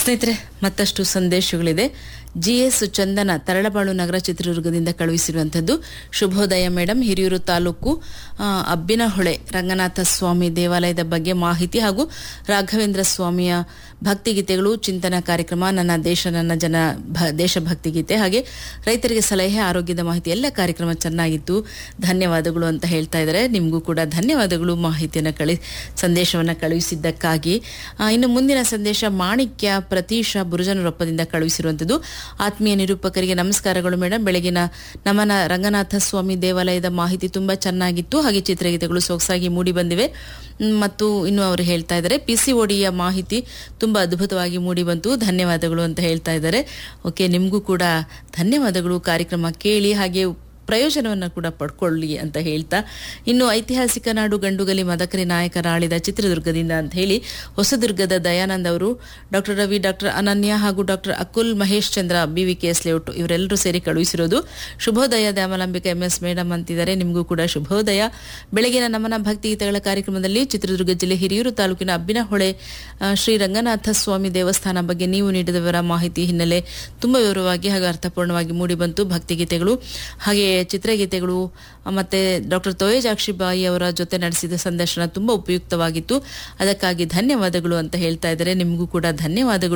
ಸ್ನೇಹಿತರೆ ಮತ್ತಷ್ಟು ಸಂದೇಶಗಳಿದೆ ಜಿ ಎಸ್ ಚಂದನ ತರಳಬಾಳು ನಗರ ಚಿತ್ರದುರ್ಗದಿಂದ ಕಳುಹಿಸಿರುವಂಥದ್ದು ಶುಭೋದಯ ಮೇಡಮ್ ಹಿರಿಯೂರು ತಾಲೂಕು ಆ, ಅಬ್ಬಿನಹೊಳೆ ರಂಗನಾಥ ಸ್ವಾಮಿ ದೇವಾಲಯದ ಬಗ್ಗೆ ಮಾಹಿತಿ ಹಾಗೂ ರಾಘವೇಂದ್ರ ಸ್ವಾಮಿಯ ಭಕ್ತಿಗೀತೆಗಳು ಚಿಂತನ ಕಾರ್ಯಕ್ರಮ ನನ್ನ ದೇಶ ನನ್ನ ಜನ ಭ ದೇಶಭಕ್ತಿ ಗೀತೆ ಹಾಗೆ ರೈತರಿಗೆ ಸಲಹೆ ಆರೋಗ್ಯದ ಮಾಹಿತಿ ಎಲ್ಲ ಕಾರ್ಯಕ್ರಮ ಚೆನ್ನಾಗಿತ್ತು ಧನ್ಯವಾದಗಳು ಅಂತ ಹೇಳ್ತಾ ಇದ್ದಾರೆ ನಿಮಗೂ ಕೂಡ ಧನ್ಯವಾದಗಳು ಮಾಹಿತಿಯನ್ನು ಕಳಿ ಸಂದೇಶವನ್ನು ಕಳುಹಿಸಿದ್ದಕ್ಕಾಗಿ ಆ, ಇನ್ನು ಮುಂದಿನ ಸಂದೇಶ ಮಾಣಿಕ್ಯ ಪ್ರತೀಶ ಬುರುಜನರೊಪ್ಪದಿಂದ ಕಳುಹಿಸಿರುವಂಥದ್ದು ಆತ್ಮೀಯ ನಿರೂಪಕರಿಗೆ ನಮಸ್ಕಾರಗಳು ಮೇಡಮ್ ಬೆಳಗಿನ ನಮನ ರಂಗನಾಥ ಸ್ವಾಮಿ ದೇವಾಲಯದ ಮಾಹಿತಿ ತುಂಬಾ ಚೆನ್ನಾಗಿತ್ತು ಹಾಗೆ ಚಿತ್ರಗೀತೆಗಳು ಸೊಗಸಾಗಿ ಮೂಡಿ ಬಂದಿವೆ ಮ್, ಮತ್ತು ಇನ್ನು ಅವರು ಹೇಳ್ತಾ ಇದ್ದಾರೆ ಪಿ ಸಿ ಒಡಿಯ ಮಾಹಿತಿ ತುಂಬಾ ಅದ್ಭುತವಾಗಿ ಮೂಡಿ ಬಂತು ಧನ್ಯವಾದಗಳು ಅಂತ ಹೇಳ್ತಾ ಇದ್ದಾರೆ ಓಕೆ ನಿಮಗೂ ಕೂಡ ಧನ್ಯವಾದಗಳು ಕಾರ್ಯಕ್ರಮ ಕೇಳಿ ಹಾಗೆ ಪ್ರಯೋಜನವನ್ನು ಕೂಡ ಪಡ್ಕೊಳ್ಳಿ ಅಂತ ಹೇಳ್ತಾ ಇನ್ನು ಐತಿಹಾಸಿಕ ನಾಡು ಗಂಡುಗಲಿ ಮದಕರಿ ನಾಯಕರ ಆಳಿದ ಚಿತ್ರದುರ್ಗದಿಂದ ಅಂತ ಹೇಳಿ ಹೊಸದುರ್ಗದ ದಯಾನಂದ್ ಅವರು ಡಾಕ್ಟರ್ ರವಿ ಡಾಕ್ಟರ್ ಅನನ್ಯ ಹಾಗೂ doctor Akul Mahesh Chandra B V K S layout ಇವರೆಲ್ಲರೂ ಸೇರಿ ಕಳುಹಿಸಿರೋದು ಶುಭೋದಯ ದ್ಯಾಮಲಾಂಬಿಕಾ ಎಂ ಎಸ್ ಮೇಡಮ್ ಅಂತಿದ್ದಾರೆ ನಿಮಗೂ ಕೂಡ ಶುಭೋದಯ ಬೆಳಗಿನ ನಮನ ಭಕ್ತಿಗೀತೆಗಳ ಕಾರ್ಯಕ್ರಮದಲ್ಲಿ ಚಿತ್ರದುರ್ಗ ಜಿಲ್ಲೆ ಹಿರಿಯೂರು ತಾಲೂಕಿನ ಅಬ್ಬಿನಹೊಳೆ ಆ, ಶ್ರೀ ರಂಗನಾಥ ಸ್ವಾಮಿ ದೇವಸ್ಥಾನ ಬಗ್ಗೆ ನೀವು ನೀಡಿದ ವಿವರ ಮಾಹಿತಿ ಹಿನ್ನೆಲೆ ತುಂಬಾ ವಿವರವಾಗಿ ಹಾಗೂ ಅರ್ಥಪೂರ್ಣವಾಗಿ ಮೂಡಿಬಂತು ಭಕ್ತಿಗೀತೆಗಳು ಹಾಗೆ ಚಿತ್ರಗೀತೆಗಳು ಆ, ಮತ್ತೆ ಡಾಕ್ಟರ್ ತೋಯಜಾಕ್ಷಿ ಬಾಯಿ ಅವರ ಜೊತೆ ನಡೆಸಿದ ಸಂದರ್ಶನ ತುಂಬಾ ಉಪಯುಕ್ತವಾಗಿತ್ತು ಅದಕ್ಕಾಗಿ ಧನ್ಯವಾದಗಳು ಅಂತ ಹೇಳ್ತಾ ಇದ್ದಾರೆ ನಿಮಗೂ ಕೂಡ ಧನ್ಯವಾದಗಳು